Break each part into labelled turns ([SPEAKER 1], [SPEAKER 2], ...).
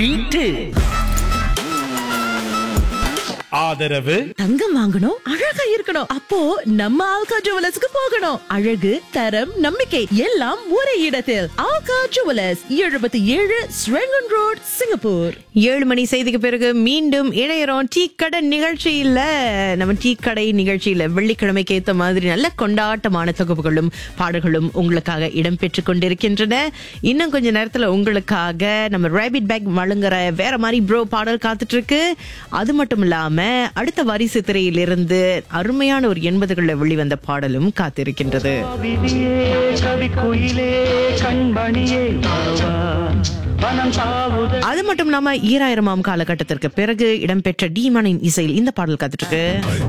[SPEAKER 1] beat
[SPEAKER 2] ஆதரவு
[SPEAKER 3] தங்கம் வாங்கணும் அழகா இருக்கணும் அப்போ நம்ம ஆல்கா ஜுவலர்ஸ்க்கு போகணும் அழகு தரம் நம்பிக்கை எல்லாம் ஒரே இடத்தில் ஆல்கா ஜுவலர்ஸ் எழுபத்தி ஏழு ஸ்ரெங்கன் ரோட் சிங்கப்பூர்
[SPEAKER 4] ஏழு மணி செய்திக்கு பிறகு மீண்டும் இணையறோம் டீ கடை நிகழ்ச்சியில நம்ம டீ கடை நிகழ்ச்சியில வெள்ளிக்கிழமைக்கு ஏத்த மாதிரி நல்ல கொண்டாட்டமான தொகுப்புகளும் பாடல்களும் உங்களுக்காக இடம்பெற்று கொண்டிருக்கின்றன இன்னும் கொஞ்ச நேரத்துல உங்களுக்காக நம்ம ரேபிட் பேக் வழங்குற வேற மாதிரி ப்ரோ பாடல் காத்துட்டு இருக்கு அது மட்டும் இல்லாம அடுத்த வரிசு திரையிலிருந்து அருமையான ஒரு எண்பதுகளில் வெளிவந்த பாடலும் காத்திருக்கின்றது
[SPEAKER 5] கவிதையே கவி குயிலே கண்மணியே வாவா வனம் சாவுத
[SPEAKER 4] அது மட்டும் இல்லாம ஈராயிரமாம் காலகட்டத்திற்கு பிறகு இடம்பெற்ற டீமனின் இசையில் இந்த பாடல் காத்துட்டு இருக்கு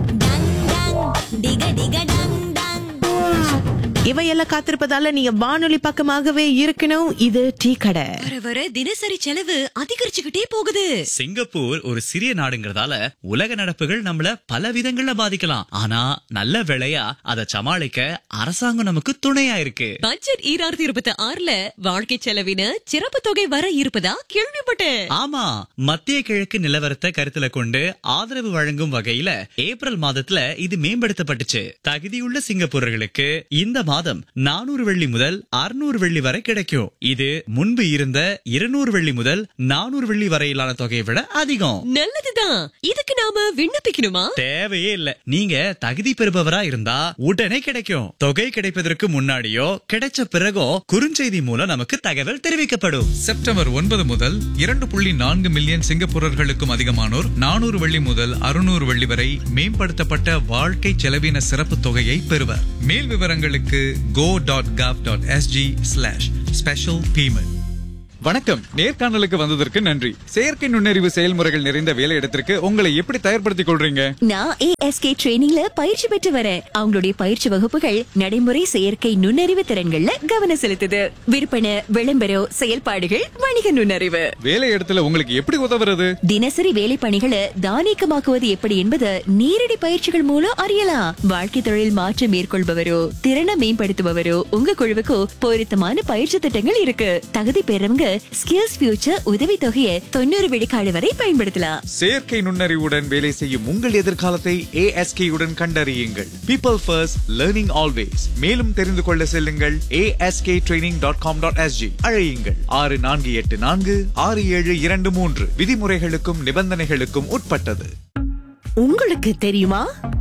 [SPEAKER 6] டிக டிக டங் டங்
[SPEAKER 4] இவையெல்லாம் காத்திருப்பதால நீங்க வானொலி பக்கமாகவே இருக்கணும் இது டீ கடை
[SPEAKER 6] வர வர தினசரி செலவு அதிகரிச்சுக்கிட்டே போகுது
[SPEAKER 7] சிங்கப்பூர் ஒரு சிறிய நாடுங்கிறதால உலக நடப்புகள் நம்மள பல விதங்கள்ல பாதிக்கலாம் ஆனா நல்ல வேளையா அதை சமாளிக்க அரசாங்கம் நமக்கு துணையா இருக்கு
[SPEAKER 6] பட்ஜெட் ஈராயிரத்தி இருபத்தி ஆறுல வாழ்க்கை செலவின சிறப்பு தொகை வர இருப்பதா கேள்விப்பட்டேன்
[SPEAKER 7] ஆமா மத்திய கிழக்கு நிலவரத்தை கருத்துல கொண்டு ஆதரவு வழங்கும் வகையில ஏப்ரல் மாதத்துல இது மேம்படுத்தப்பட்டுச்சு தகுதியுள்ள சிங்கப்பூரர்களுக்கு இந்த மாதம் நானூறு வெள்ளி முதல் அறுநூறு வெள்ளி வரை கிடைக்கும் இது முன்பு இருந்த இருநூறு வெள்ளி முதல் நானூறு வெள்ளி வரையிலான தொகையை விட அதிகம்
[SPEAKER 6] நல்லதுதான் இதுக்கு நாம விண்ணப்பிக்கணுமா
[SPEAKER 7] தேவையே இல்ல நீங்க தகுதி பெறுபவரா இருந்தா உடனே கிடைக்கும் தொகை கிடைப்பதற்கு முன்னாடியோ கிடைச்ச பிறகோ குறுஞ்செய்தி மூலம் நமக்கு தகவல் தெரிவிக்கப்படும்
[SPEAKER 8] செப்டம்பர் ஒன்பது முதல் இரண்டு புள்ளி நான்கு மில்லியன் சிங்கப்பூரர்களுக்கும் அதிகமானோர் நானூறு வெள்ளி முதல் அறுநூறு வெள்ளி வரை மேம்படுத்தப்பட்ட வாழ்க்கை செலவின சிறப்பு தொகையை பெறுவர் மேல் விவரங்களுக்கு go dot gov dot SG slash special payment வணக்கம் நேர்காணலுக்கு வந்ததற்கு நன்றி செயற்கை நுண்ணறிவு செயல்முறைகள் நிறைந்த வேலையிடத்திற்கு உங்களை எப்படி தயார்படுத்திக் கொள்றீங்க
[SPEAKER 9] நான் ஏஎஸ்கே ட்ரைனிங்ல பயிற்சி பெற்று வரேன் அவங்களுடைய பயிற்சி வகுப்புகள் நடைமுறை செயற்கை நுண்ணறிவு திறன்கள்ல கவனம் செலுத்துது விற்பனை விளம்பரம் செயல்பாடுகள் வணிக நுண்ணறிவு
[SPEAKER 8] வேலையிடத்துல உங்களுக்கு எப்படி உதவுறது
[SPEAKER 9] தினசரி வேலை பணிகளை தானியக்கமாக்குவது எப்படி என்பது நேரடி பயிற்சிகள் மூலம் அறியலாம் வாழ்க்கை தொழில் மாற்றம் மேற்கொள்பவரோ திறனை மேம்படுத்துபவரோ உங்க குழுவுக்கு பொருத்தமான பயிற்சி திட்டங்கள் இருக்கு தகுதி பெறவங்க ஸ்கில்ஸ் ஃபியூச்சர் உதவி தொகையை தொண்ணூறு விழுக்காடு வரை பயன்படுத்தலாம்
[SPEAKER 8] செயற்கை நுண்ணறிவுடன் வேலை செய்யும் உங்கள் எதிர்காலத்தை ASK உடன் கண்டறியுங்கள் பீப்பிள் ஃபர்ஸ்ட் லேர்னிங் ஆல்வேஸ் மேலும் தெரிந்து கொள்ள செல்லுங்கள் ASK training dot com dot SG அழையுங்கள் ஆறு நான்கு எட்டு நான்கு ஆறு ஏழு இரண்டு மூன்று விதிமுறைகளுக்கும் நிபந்தனைகளுக்கும் உட்பட்டது
[SPEAKER 4] உங்களுக்கு தெரியுமா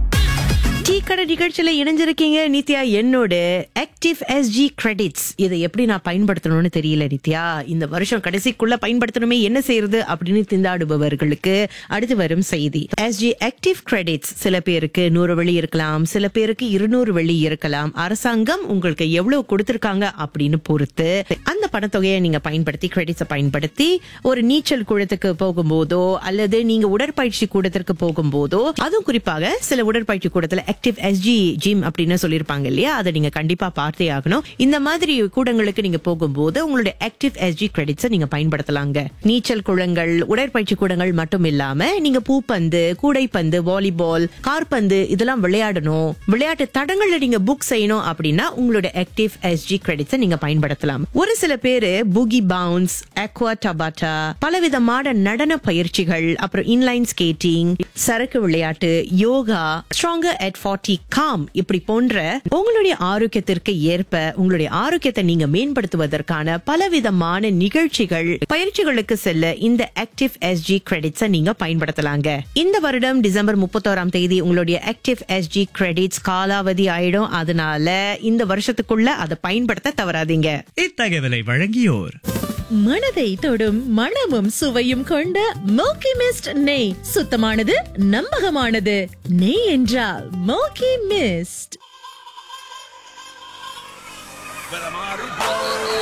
[SPEAKER 4] டீ கடை நிகழ்ச்சியில இணைஞ்சிருக்கீங்க நித்யா என்னோட ஆக்டிவ் எஸ்ஜி கிரெடிட்ஸ் இதை எப்படி நான் பயன்படுத்தணும்னு தெரியல நித்யா இந்த வருஷம் கடைசிக்குள்ள பயன்படுத்தணுமே என்ன செய்யறது அப்படின்னு திண்டாடுபவர்களுக்கு அடுத்து வரும் செய்தி எஸ்ஜி ஆக்டிவ் கிரெடிட்ஸ் சில பேருக்கு நூறு வெள்ளி இருக்கலாம் சில பேருக்கு இருநூறு வெள்ளி இருக்கலாம் அரசாங்கம் உங்களுக்கு எவ்வளவு கொடுத்திருக்காங்க அப்படின்னு பொறுத்து அந்த பணத்தொகையை நீங்க பயன்படுத்தி கிரெடிட்ஸை பயன்படுத்தி ஒரு நீச்சல் குளத்துக்கு போகும்போதோ அல்லது நீங்க உடற்பயிற்சி கூடத்திற்கு போகும்போதோ அதுவும் குறிப்பாக சில உடற்பயிற்சி கூடத்துல ஆக்டிவ் எஸ்ஜி ஜிம் அப்படின்னு சொல்லியிருப்பாங்க இல்லையா அதை நீங்க கண்டிப்பா பார்த்தே ஆகணும் இந்த மாதிரி கூடங்களுக்கு நீங்க போகும்போது உங்களுடைய ஆக்டிவ் எஸ்ஜி கிரெடிட்ஸை நீங்க பயன்படுத்தலாங்க நீச்சல் குளங்கள் உடற்பயிற்சி கூடங்கள் மட்டும் இல்லாம நீங்க பூப்பந்து கூடைப்பந்து வாலிபால் கார்பந்து இதெல்லாம் விளையாடணும் விளையாட்டு தடங்கள்ல நீங்க புக் செய்யணும் அப்படின்னா உங்களுடைய ஆக்டிவ் எஸ்ஜி கிரெடிட்ஸை நீங்க பயன்படுத்தலாம் ஒரு சில பேரு புகி பவுன்ஸ் அக்வா டபாட்டா பலவிதமான நடன பயிற்சிகள் அப்புறம் இன்லைன் ஸ்கேட்டிங் சரக்கு விளையாட்டு யோகா ஸ்ட்ராங்கர் அட் ஃபார்ட்டி காம் இப்படி போன்ற உங்களுடைய ஆரோக்கியத்திற்கு ஏற்ப உங்களுடைய ஆரோக்கியத்தை நீங்க மேம்படுத்துவதற்கான பலவிதமான நிகழ்ச்சிகள் பயிற்சிகளுக்கு செல்ல இந்த ஆக்டிவ் எஸ்ஜி கிரெடிட்ஸை நீங்க பயன்படுத்தலாங்க இந்த வருடம் டிசம்பர் முப்பத்தோராம் தேதி உங்களுடைய ஆக்டிவ் எஸ்ஜி கிரெடிட்ஸ் காலாவதி ஆயிடும் அதனால இந்த வருஷத்துக்குள்ள அதை பயன்படுத்த தவறாதீங்க
[SPEAKER 7] இத்தகவலை வழங்கியோர்
[SPEAKER 3] மனதை தொடும் மணமும் சுவையும் கொண்ட மோக்கி மிஸ்ட் நெய் சுத்தமானது நம்பகமானது நெய் என்றால் மோக்கி மிஸ்ட்